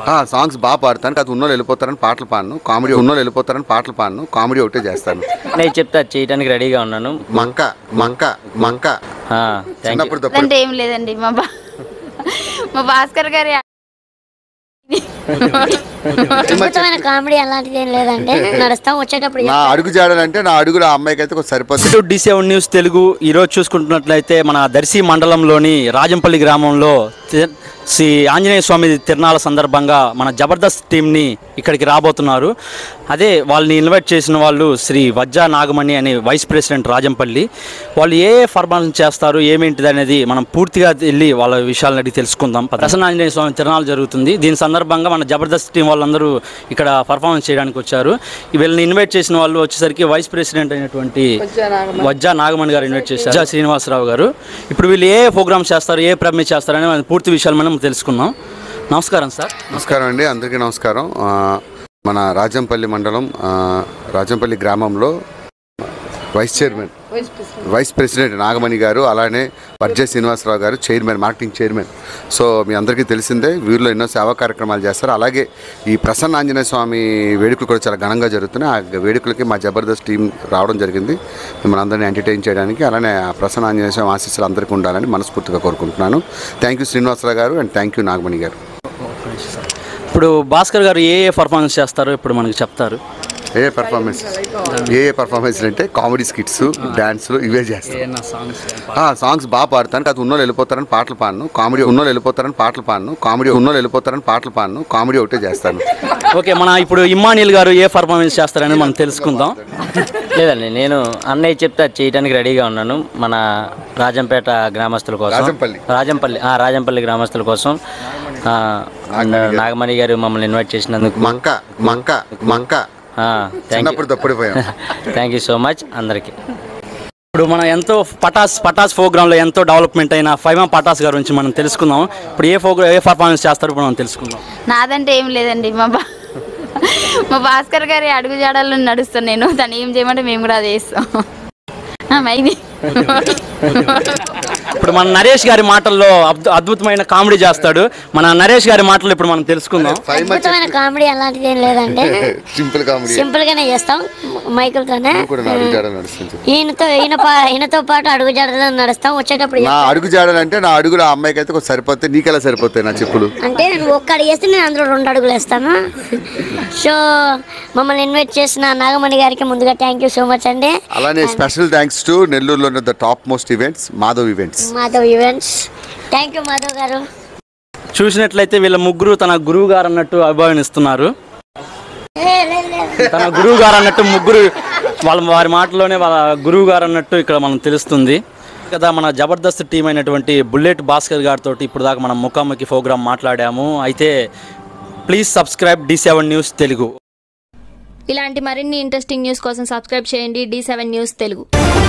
Songs బాగా పాడతాను కాదు ఉన్నోళ్ళు వెళ్ళిపోతారని పాటలు పాడను కామెడీ ఉన్నోళ్ళు వెళ్ళిపోతారని పాటలు పాడను కామెడీ ఒకటే చేస్తాను నేను చెప్తా చేయడానికి రెడీగా ఉన్నాను మంక మంక మంక థ్యాంక్ యూ చిన్నప్పుడు తప్పుడు అంటే ఏం లేదండి మా బా మా భాస్కర్ గారి అద్భుతమైన కామెడీ అలాంటిది ఏం లేదండి నడుస్తాం వచ్చేటప్పుడు నా అడుగు జాడాలంటే నా అడుగులు ఆ అమ్మాయికి అయితే కొంచెం సరిపోతుంది to D seven news Telugu ఈరోజు చూసుకుంటున్నట్లయితే మన దర్శి మండలంలోని రాజంపల్లి గ్రామంలో తి- శ్రీ ఆంజనేయ స్వామి తిరునాళ్ళ సందర్భంగా మన జబర్దస్త్ టీంని ఇక్కడికి రాబోతున్నారు అదే వాళ్ళని ఇన్వైట్ చేసిన వాళ్ళు శ్రీ వజ్జా నాగమణి అనే వైస్ ప్రెసిడెంట్ రాజంపల్లి వాళ్ళు ఏ ఫార్మాలను చేస్తారు ఏమేంటిది అనేది మనం పూర్తిగా వెళ్ళి వాళ్ళ విషయాలను అడిగి తెలుసుకుందాం ప్రసన్న ఆంజనేయ స్వామి తిరునాళ్ళు జరుగుతుంది దీని సందర్భంగా మన జబర్దస్త్ టీం వాళ్ళందరూ ఇక్కడ పర్ఫార్మెన్స్ చేయడానికి వచ్చారు వీళ్ళని ఇన్వైట్ చేసిన వాళ్ళు వచ్చేసరికి వైస్ ప్రెసిడెంట్ అయినటువంటి వజ్జా నాగమణి గారు ఇన్వైట్ చేశారు వజ్జా శ్రీనివాసరావు గారు ఇప్పుడు వీళ్ళు ఏ ప్రోగ్రామ్స్ చేస్తారు ఏ ప్రమిట్ చేస్తారు అనే పూర్తి విషయాలు మనం తెలుసుకుందాం నమస్కారం సార్ నమస్కారం అండి అందరికీ నమస్కారం ఆ, మన రాజంపల్లి మండలం ఆ, రాజంపల్లి గ్రామంలో vice chairman vice president Nagamani garu అలానే Varje Srinivasarao garu chairman marketing chairman so మీ అందరికీ తెలిసిందే వీరిలో ఎన్నో సేవా కార్యక్రమాలు చేస్తారు అలాగే ఈ ప్రసన్న ఆంజనేయ స్వామి వేడుకలు కూడా చాలా ఘనంగా జరుగుతున్నాయి ఆ వేడుకలకి మా జబర్దస్త్ టీం రావడం జరిగింది మిమ్మల్ని అందరినీ ఎంటర్టైన్ చేయడానికి అలానే ఆ ప్రసన్న ఆంజనేయ స్వామి ఆశీస్సులు అందరికీ ఉండాలని మనస్ఫూర్తిగా కోరుకుంటున్నాను థ్యాంక్ యూ శ్రీనివాసరావు గారు అండ్ థ్యాంక్ యూ నాగమణి గారు ఇప్పుడు భాస్కర్ గారు ఏ ఏ పర్ఫార్మెన్స్ చేస్తారో ఇప్పుడు మనకి చెప్తారు ఏ పర్ఫార్మెన్స్ ఏ ఏ పర్ఫార్మెన్స్ అంటే కామెడీ స్కిట్స్ డాన్స్లు ఇవే చేస్తాను ఆ, సాంగ్స్ బాగా పాడతాను కాదు ఉన్నోళ్ళు వెళ్ళిపోతారని పాటలు పాడను కామెడీ ఉన్నోళ్ళు వెళ్ళిపోతారని పాటలు పాడను కామెడీ ఉన్నోళ్ళు వెళ్ళిపోతారని పాటలు పాడను కామెడీ ఒకటే చేస్తాను ఓకే మన ఇప్పుడు ఇమ్మానియల్ గారు ఏ పర్ఫార్మెన్స్ చేస్తారనేది మనం తెలుసుకుందాం లేదండి నేను అన్నయ్య చెప్తే అది చేయడానికి రెడీగా ఉన్నాను మన రాజంపేట గ్రామస్తుల కోసం రాజంపల్లి. రాజంపల్లి ఆ, రాజంపల్లి గ్రామస్తుల కోసం ఆ, నాగమణి గారు మమ్మల్ని ఇన్వైట్ చేసినందుకు మంక మంక మంక థ్యాంక్ చిన్నప్పుడు తప్పుడిపోయాం థ్యాంక్ యూ సో మచ్ అందరికీ ఇప్పుడు మనం ఎంతో పటాస్ పటాస్ ప్రోగ్రాంలో ఎంతో డెవలప్మెంట్ అయిన ఫైమా పటాస్ గారి గురించి మనం తెలుసుకుందాం ఇప్పుడు ఏ ప్రోగ్రామ్ ఏ పర్ఫార్మెన్స్ చేస్తారో ఇప్పుడు మనం తెలుసుకుందాం నాదంటే ఏం లేదండి మా బా మా భాస్కర్ గారి అడుగు జాడల్లో నడుస్తాను నేను తను ఏం చేయమంటే మేము కూడా అది చేస్తాం ఆ, మైది ఇప్పుడు మన నరేష్ గారి మాటల్లో అద్భు- అద్భుతమైన కామెడీ చేస్తాడు మన నరేష్ గారి మాటల్లో ఇప్పుడు మనం తెలుసుకుందాం అద్భుతమైన కామెడీ అలాంటిది ఏం లేదండి సింపుల్ కామెడీ సింపుల్ గానే చేస్తాం మైకులతోనే కూడా నా అడుగు జాడలు నడుస్తుంది చెప్పు. ఈయనతో ఈయన పా- ఈయనతో పాటు అడుగు జాడలో నడుస్తాం వచ్చేటప్పుడు నా అడుగు జాడాలంటే నా అడుగులు ఆ అమ్మాయికి అయితే కొంచెం సరిపోతాయి నీకెలా సరిపోతాయి నా చెప్పులు అంటే నువ్వు ఒక్క అడుగు వేస్తే నేను అందులో రెండు అడుగులు వేస్తాను సో మమ్మల్ని ఇన్వైట్ చేసిన నాగమణి గారికి ముందుగా థ్యాంక్ యూ సో మచ్ అండి అలానే స్పెషల్ థ్యాంక్స్ టు నెల్లూరులో ఉన్న the top most events Madhav events Madhav events thank you Madhav garu చూసినట్లయితే వీళ్ళ ముగ్గురు తన గురువు గారు అన్నట్టు అభిమానిస్తున్నారు ఏ, లేదు, లేదు. తన గురువు గారు అన్నట్టు ముగ్గురు వాళ్ళ వారి మాటలోనే వాళ్ళ గురువు గారు అన్నట్టు ఇక్కడ మనం తెలుస్తుంది కదా మన జబర్దస్త్ టీం అయినటువంటి బుల్లెట్ భాస్కర్ గారితో ఇప్పుడు దాకా మనం ముఖాముఖి ప్రోగ్రామ్ మాట్లాడాము అయితే please subscribe D seven news Telugu ఇలాంటి మరిన్ని ఇంట్రెస్టింగ్ న్యూస్ కోసం సబ్స్క్రైబ్ చేయండి డి సెవెన్ న్యూస్ తెలుగు